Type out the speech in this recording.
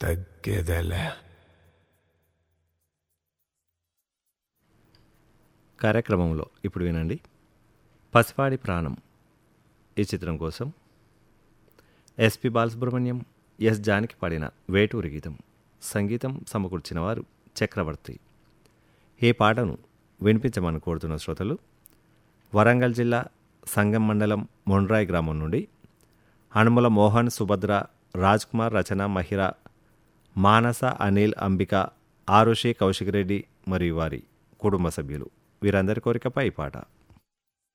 తగ్గేదేలే కార్యక్రమంలో ఇప్పుడు వినండి పసివాడి ప్రాణం ఈ చిత్రం కోసం ఎస్పి బాలసుబ్రహ్మణ్యం ఎస్ జానికి పాడిన వేటూరి గీతం సంగీతం సమకూర్చిన వారు చక్రవర్తి ఈ పాటను వినిపించమని కోరుతున్న శ్రోతలు వరంగల్ జిల్లా సంగం మండలం మొండ్రాయి గ్రామం నుండి హనుమల మోహన్ సుభద్ర రాజ్ కుమార్ రచన మహిర మానస అనిల్ అంబిక ఆరుషి కౌశిక్ రెడ్డి మరియు వారి కుటుంబ సభ్యులు వీరందరి కోరికపై ఈ పాట